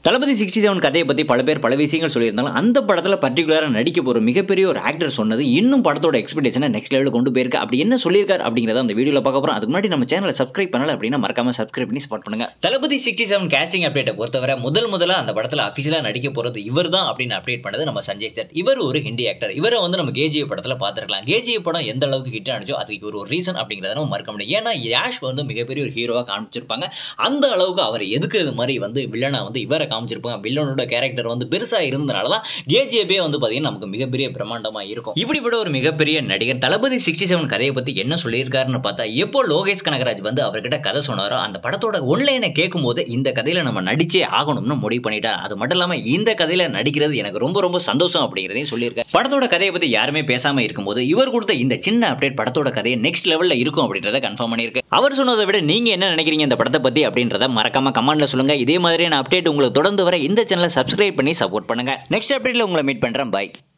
தளபதி sixty seven கதையை பற்றி பல பேர் பல விஷயங்கள் சொல்லியிருந்தாலும் அந்த படத்தில் பர்டிகுலராக நடிக்க போகிற மிகப்பெரிய ஒரு ஆக்டர் சொன்னது இன்னும் படத்தோட எக்ஸ்பெக்டேஷனை நெக்ஸ்ட் லெவலில் கொண்டு போயிருக்கு அப்படி என்ன சொல்லியிருக்காரு அப்படிங்கிறத அந்த வீடியோவில் பார்க்க போகிறோம் அதுக்கு முன்னாடி நம்ம சேனலை சப்ஸ்கிரைப் பண்ணல அப்படின்னா மறக்காம சப்ஸ்கிரைப் பண்ணி சப்போர்ட் பண்ணுங்க தளபதி சிக்ஸ்டி செவன் கேஸ்டிங் அப்டேட்டை பொறுத்தவரை முதல் முதல்ல அந்த படத்தில் அஃபிஷியலாக நடிக்க போகிறது இவர் தான் அப்படின்னு அப்டேட் பண்ணது நம்ம சஞ்சய் சார் இவர் ஒரு ஹிந்தி ஆக்டர் இவரை வந்து நம்ம கேஜிஏ படத்தில் பார்த்துருக்கலாம் கேஜிஏ படம் எந்த அளவுக்கு ஹிட் ஆனிச்சோ அதுக்கு ஒரு ரீசன் அப்படிங்கிறத நம்ம மறக்க முடியும் ஏன்னா யாஷ் வந்து மிகப்பெரிய ஒரு ஹீரோவாக காமிச்சிருப்பாங்க அந்த அளவுக்கு அவர் எதுக்குறது மாதிரி வந்து வில்லனா வந்து இவரை காமிச்சிருப்பாங்க வில்லனோட கேரக்டர் வந்து பெருசாக இருந்தனால தான் கேஜிஎபே வந்து பார்த்தீங்கன்னா நமக்கு மிகப்பெரிய பிரம்மாண்டமாக இருக்கும் இப்படிப்பட்ட ஒரு மிகப்பெரிய நடிகர் தளபதி சிக்ஸ்டி செவன் கதையை பற்றி என்ன சொல்லியிருக்காருன்னு பார்த்தா எப்போ லோகேஷ் கனகராஜ் வந்து அவர்கிட்ட கதை சொன்னாரோ அந்த படத்தோட ஒன்லைனை கேட்கும்போது இந்த கதையில் நம்ம நடிச்சே ஆகணும்னு முடிவு பண்ணிட்டார் அது மட்டும் இல்லாமல் இந்த கதையில் நடிக்கிறது எனக்கு ரொம்ப ரொம்ப சந்தோஷம் அப்படிங்கிறதையும் சொல்லியிருக்காரு படத்தோட கதையை பற்றி யாருமே பேசாமல் இருக்கும்போது இவர் கொடுத்த இந்த சின்ன அப்டேட் படத்தோட கதையை நெக்ஸ்ட் லெவலில் இருக்கும் அப்படின்றத கன்ஃபார்ம் பண்ணியிருக்கு அவர் சொன்னதை விட நீங்கள் என்ன நினைக்கிறீங்க இந்த படத்தை பற்றி அப்படின்றத மறக்காம கமெண்ட்ல சொல்லுங்க இதே மாதிரியான அப்டேட் உங்களுக்கு தொடர்ந்து வர இந்த சேனலை சப்ஸ்கிரைப் பண்ணி சப்போர்ட் பண்ணுங்க நெக்ஸ்ட் அப்டேட்ல உங்களை மீட் பண்றேன் பாய்